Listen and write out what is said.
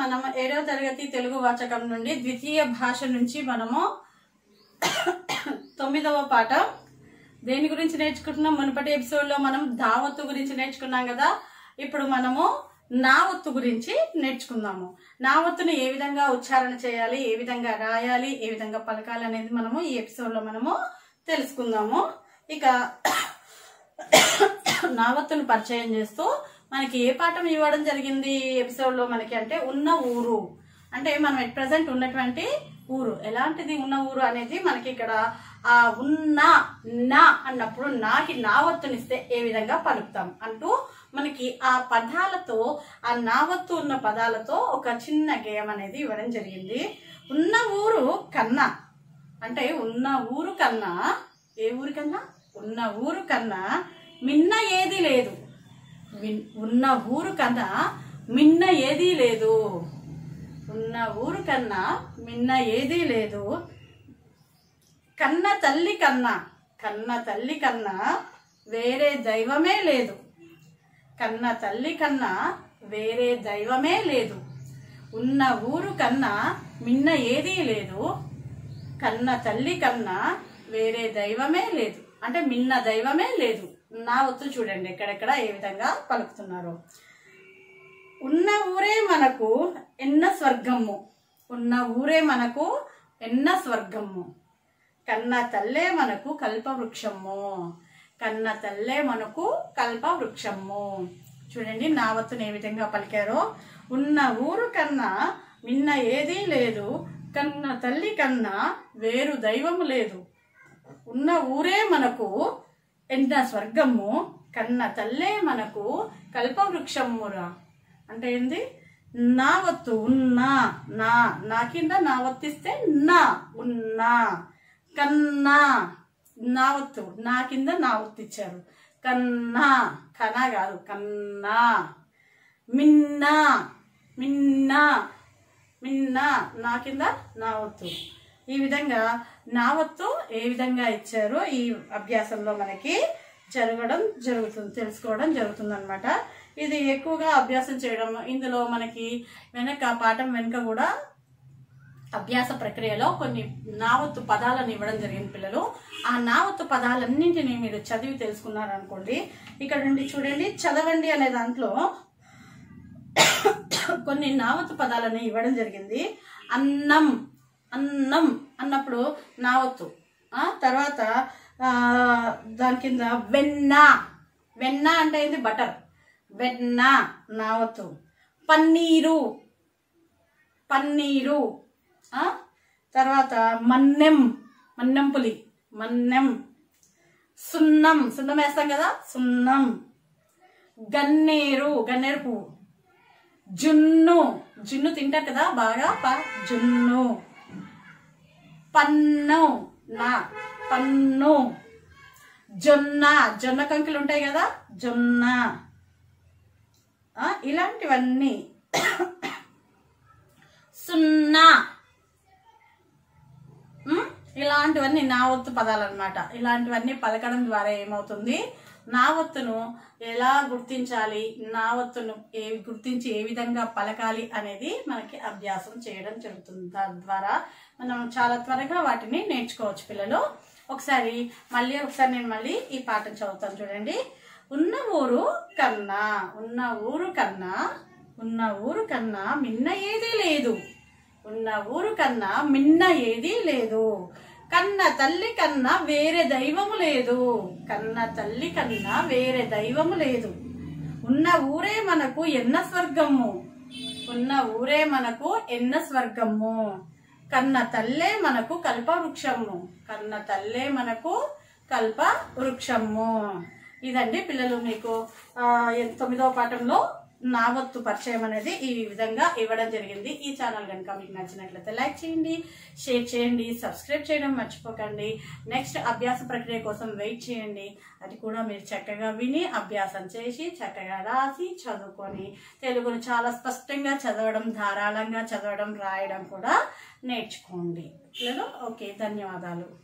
మనం ఏడవ తరగతి తెలుగు వాచకం నుండి ద్వితీయ భాష నుంచి మనము తొమ్మిదవ పాఠం దేని గురించి నేర్చుకుంటున్నాం మునుపటి ఎపిసోడ్ లో మనం దావత్తు గురించి నేర్చుకున్నాం కదా ఇప్పుడు మనము నావత్తు గురించి నేర్చుకుందాము నావత్తును ఏ విధంగా ఉచ్చారణ చేయాలి ఏ విధంగా రాయాలి ఏ విధంగా పలకాలి అనేది మనము ఈ ఎపిసోడ్ లో మనము తెలుసుకుందాము ఇక నావత్తును పరిచయం చేస్తూ మనకి ఏ పాఠం ఇవ్వడం జరిగింది ఈ ఎపిసోడ్ లో మనకి అంటే ఉన్న ఊరు అంటే మనం ఎట్ ప్రజెంట్ ఉన్నటువంటి ఊరు ఎలాంటిది ఉన్న ఊరు అనేది మనకి ఇక్కడ ఆ ఉన్న నా అన్నప్పుడు నాకి నావత్తునిస్తే ఏ విధంగా పలుకుతాం అంటూ మనకి ఆ పదాలతో ఆ నావత్తు ఉన్న పదాలతో ఒక చిన్న గేయం అనేది ఇవ్వడం జరిగింది ఉన్న ఊరు కన్నా అంటే ఉన్న ఊరు కన్నా ఏ ఊరు కన్నా ఉన్న ఊరు కన్నా మిన్న ఏది లేదు విన్- ఉన్న ఊరు కన్నా మిన్న ఏదీ లేదు ఉన్న ఊరు కన్నా మిన్న ఏదీ లేదు కన్న తల్లి కన్నా కన్న తల్లి కన్నా వేరే దైవమే లేదు కన్న తల్లి కన్నా వేరే దైవమే లేదు ఉన్న ఊరు కన్నా మిన్న ఏదీ లేదు కన్న తల్లి కన్నా వేరే దైవమే లేదు అంటే మిన్న దైవమే లేదు నా ఒత్తు చూడండి ఎక్కడెక్కడ ఏ విధంగా పలుకుతున్నారు ఉన్న ఊరే మనకు ఎన్న స్వర్గము ఉన్న ఊరే మనకు ఎన్న స్వర్గము కన్న తల్లే మనకు కల్పవృక్షము కన్న తల్లే మనకు కల్పవృక్షము చూడండి నావత్తును ఏ విధంగా పలికారో ఉన్న ఊరు కన్నా మిన్న ఏదీ లేదు కన్న తల్లి కన్నా వేరు దైవము లేదు ఉన్న ఊరే మనకు ఎన్న స్వర్గము కన్న తల్లే మనకు కల్పవృక్షమురా అంటే ఏంది నా వత్తు ఉన్నా నా నా కింద నా వత్తిస్తే నా ఉన్నా కన్నా నా వత్తు నా కింద నా వత్తిచ్చారు కన్నా కనా కాదు కన్నా మిన్నా మిన్నా మిన్నా నా కింద నా వత్తు ఈ విధంగా నా వత్తు ఏ విధంగా ఇచ్చారో ఈ అభ్యాసంలో మనకి జరగడం జరుగుతుంది తెలుసుకోవడం జరుగుతుంది అనమాట ఇది ఎక్కువగా అభ్యాసం చేయడం ఇందులో మనకి వెనక పాఠం వెనుక కూడా అభ్యాస ప్రక్రియలో కొన్ని నావత్తు పదాలను ఇవ్వడం జరిగింది పిల్లలు ఆ నావత్తు పదాలన్నింటినీ మీరు చదివి తెలుసుకున్నారనుకోండి ఇక్కడ నుండి చూడండి చదవండి అనే దాంట్లో కొన్ని నావత్తు పదాలను ఇవ్వడం జరిగింది అన్నం అన్నం అన్నప్పుడు నావత్తు ఆ తర్వాత ఆ, దాని కింద వెన్న వెన్న అంటే ఏంది బటర్ వెన్న నావత్తు పన్నీరు పన్నీరు ఆ? తర్వాత మన్నెం మన్నెం పులి మన్నెం సున్నం సున్నం వేస్తాం కదా సున్నం గన్నేరు గన్నేరు పువ్వు జున్ను జున్ను తింటారు కదా బాగా ప జున్ను పన్ను నా పన్ను జొన్న జొన్న కంకులు ఉంటాయి కదా జొన్న ఆ, ఇలాంటివన్నీ సున్నా ఉమ్, ఇలాంటివన్నీ నా ఒత్తు పదాలు అనమాట ఇలాంటివన్నీ పలకడం ద్వారా ఏమవుతుంది నా ఒత్తును ఎలా గుర్తించాలి నా ఒత్తును ఏ గుర్తించి ఏ విధంగా పలకాలి అనేది మనకి అభ్యాసం చేయడం జరుగుతుంది దాని ద్వారా మనం చాలా త్వరగా వాటిని నేర్చుకోవచ్చు పిల్లలు ఒకసారి మళ్ళీ ఒకసారి నేను మళ్ళీ ఈ పాఠం చదువుతాను చూడండి ఉన్న ఊరు కన్నా ఉన్న ఊరు కన్నా ఉన్న ఊరు కన్నా మిన్న ఏదీ లేదు ఉన్న ఊరు కన్నా మిన్న ఏదీ లేదు కన్న తల్లి కన్నా వేరే దైవము లేదు కన్న తల్లి కన్నా వేరే దైవము లేదు ఉన్న ఊరే మనకు ఎన్న స్వర్గము ఉన్న ఊరే మనకు ఎన్న స్వర్గము కన్న తల్లే మనకు కల్ప వృక్షము కన్న తల్లే మనకు కల్ప వృక్షము ఇదండి పిల్లలు మీకు ఆ, ఎన్- తొమ్మిదవ పాఠంలో నావత్తు పరిచయం అనేది ఈ విధంగా ఇవ్వడం జరిగింది ఈ ఛానల్ కనుక మీకు నచ్చినట్లయితే లైక్ చేయండి షేర్ చేయండి సబ్స్క్రైబ్ చేయడం మర్చిపోకండి నెక్స్ట్ అభ్యాస ప్రక్రియ కోసం వెయిట్ చేయండి అది కూడా మీరు చక్కగా విని అభ్యాసం చేసి చక్కగా రాసి చదువుకొని తెలుగును చాలా స్పష్టంగా చదవడం ధారాళంగా చదవడం రాయడం కూడా నేర్చుకోండి పిల్లలు ఓకే ధన్యవాదాలు